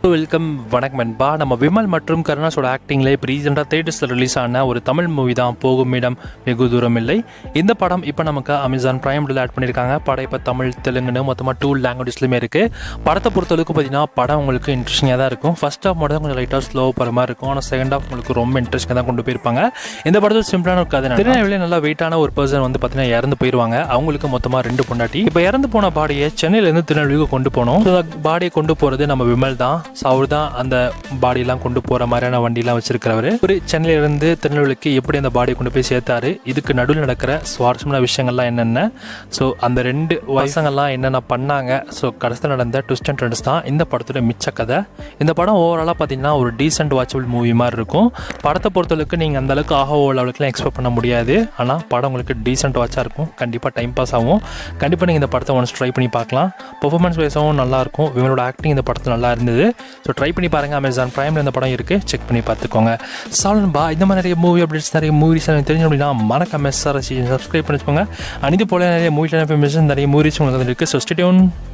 welcome வணக்கம் நண்பா நம்ம விமல் மற்றும் கருணாஸோட ஆக்டிங்ல இப்போ ரீசெண்டாக தேட்டர்ஸில் ரிலீஸ் ஆன ஒரு தமிழ் மூவி தான் போகும் இடம் வெகு தூரம் இல்லை இந்த படம் இப்போ நமக்கு அமேசான் பிரைம்ல ஆட் பண்ணியிருக்காங்க படம் இப்போ தமிழ் தெலுங்குன்னு மொத்தமாக டூ லாங்குவேஜ்லையுமே இருக்குது படத்தை பொறுத்தளவுக்கு பார்த்தீங்கன்னா படம் உங்களுக்கு இன்ட்ரெஸ்டிங்காக தான் இருக்கும் ஃபர்ஸ்ட் ஹாஃப் மட்டும் தான் கொஞ்சம் லைட்டாக ஸ்லோ போகிற மாதிரி இருக்கும் ஆனால் செகண்ட் ஹாஃப் உங்களுக்கு ரொம்ப இன்ட்ரெஸ்டிங்காக தான் கொண்டு போயிருப்பாங்க இந்த படத்தில் சிம்பிளான ஒரு கதை திருநெல்வேலி நல்லா வெயிட்டான ஒரு பர்சன் வந்து பார்த்தீங்கன்னா இறந்து போயிருவாங்க அவங்களுக்கு மொத்தமாக ரெண்டு பொண்டாட்டி இப்போ இறந்து போன பாடியை சென்னையிலேருந்து திருநெல்வேலிக்கு கொண்டு போனோம் பாடியை கொண்டு போகிறது நம்ம விமல் தான் ஸோ அவர் தான் அந்த பாடியெல்லாம் கொண்டு போகிற மாதிரியான வண்டிலாம் வச்சிருக்கிறவர் ஒரு சென்னையிலேருந்து திருநெல்வேலிக்கு எப்படி அந்த பாடியை கொண்டு போய் சேர்த்தாரு இதுக்கு நடுவில் நடக்கிற சுவாரஸ்யமான விஷயங்கள்லாம் என்னென்ன ஸோ அந்த ரெண்டு வயசங்கள்லாம் என்னென்ன பண்ணாங்க ஸோ கடைசியில் நடந்த ட்விஸ்ட் அண்ட் ட்ரெண்ட்ஸ் தான் இந்த படத்தோட மிச்ச கதை இந்த படம் ஓவராலாக பார்த்தீங்கன்னா ஒரு டீசென்ட் வாட்சபிள் மூவி மாதிரி இருக்கும் படத்தை பொறுத்தளவுக்கு நீங்கள் அந்த அளவுக்கு ஆஹோ லெவலுக்குலாம் எக்ஸ்பெக்ட் பண்ண முடியாது ஆனால் படம் உங்களுக்கு டீசென்ட் வாட்சாக இருக்கும் கண்டிப்பாக டைம் பாஸ் ஆகும் கண்டிப்பாக நீங்கள் இந்த படத்தை ஒன்ஸ் ட்ரை பண்ணி பார்க்கலாம் பெர்ஃபார்மன்ஸ் வைஸாகவும் நல்லாயிருக்கும் இவனோட ஆக்டிங் இந்த படத்தில் நல்லா இருந்தது ஸோ ட்ரை பண்ணி பாருங்கள் அமேசான் ப்ரைமில் இந்த படம் இருக்குது செக் பண்ணி பார்த்துக்கோங்க சாலன்பா இந்த மாதிரி நிறைய மூவி அப்டேட்ஸ் நிறைய மூவிஸ் எனக்கு தெரிஞ்சு அப்படின்னா மறக்காம எஸ்ஆர்எஸ் சப்ஸ்கிரைப் பண்ணிக்கோங்க அண்ட் இது போல நிறைய மூவி நிறைய மூவிஸ் உங்களுக்கு இருக்குது ஸோ ஸ்டேடியோன்